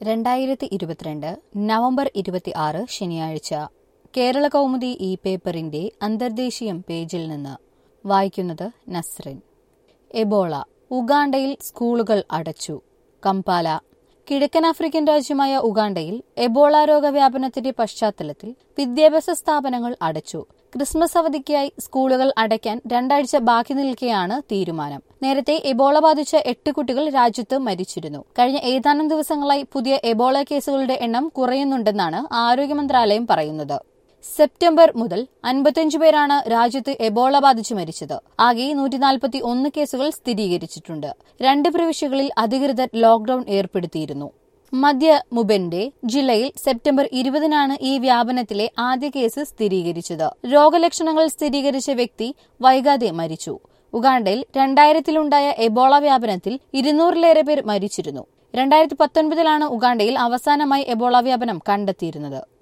രണ്ടായിരത്തി ഇരുപത്തിരണ്ട് നവംബർ ഇരുപത്തി ആറ് ശനിയാഴ്ച കേരള കൗമുദി ഈ പേപ്പറിന്റെ അന്തർദേശീയം പേജിൽ നിന്ന് വായിക്കുന്നത് നസ്റിൻ എബോള ഉഗാണ്ടയിൽ സ്കൂളുകൾ അടച്ചു കമ്പാല കിഴക്കൻ ആഫ്രിക്കൻ രാജ്യമായ ഉഗാണ്ടയിൽ എബോള രോഗവ്യാപനത്തിന്റെ പശ്ചാത്തലത്തിൽ വിദ്യാഭ്യാസ സ്ഥാപനങ്ങൾ അടച്ചു ക്രിസ്മസ് അവധിക്കായി സ്കൂളുകൾ അടയ്ക്കാൻ രണ്ടാഴ്ച ബാക്കി നിൽക്കെയാണ് തീരുമാനം നേരത്തെ എബോള ബാധിച്ച എട്ട് കുട്ടികൾ രാജ്യത്ത് മരിച്ചിരുന്നു കഴിഞ്ഞ ഏതാനും ദിവസങ്ങളായി പുതിയ എബോള കേസുകളുടെ എണ്ണം കുറയുന്നുണ്ടെന്നാണ് ആരോഗ്യ മന്ത്രാലയം പറയുന്നത് സെപ്റ്റംബർ മുതൽ അൻപത്തിയഞ്ച് പേരാണ് രാജ്യത്ത് എബോള ബാധിച്ച് മരിച്ചത് ആകെ നൂറ്റി നാൽപ്പത്തി ഒന്ന് കേസുകൾ സ്ഥിരീകരിച്ചിട്ടുണ്ട് രണ്ട് പ്രവിശ്യകളിൽ അധികൃതർ ലോക്ഡൌൺ ഏർപ്പെടുത്തിയിരുന്നു മധ്യ മുബെന്റെ ജില്ലയിൽ സെപ്റ്റംബർ ഇരുപതിനാണ് ഈ വ്യാപനത്തിലെ ആദ്യ കേസ് സ്ഥിരീകരിച്ചത് രോഗലക്ഷണങ്ങൾ സ്ഥിരീകരിച്ച വ്യക്തി വൈകാതെ മരിച്ചു ഉഗാണ്ടയിൽ രണ്ടായിരത്തിലുണ്ടായ എബോള വ്യാപനത്തിൽ ഇരുന്നൂറിലേറെ പേർ മരിച്ചിരുന്നു രണ്ടായിരത്തി പത്തൊൻപതിലാണ് ഉഗാണ്ടയിൽ അവസാനമായി എബോള വ്യാപനം കണ്ടെത്തിയിരുന്നത്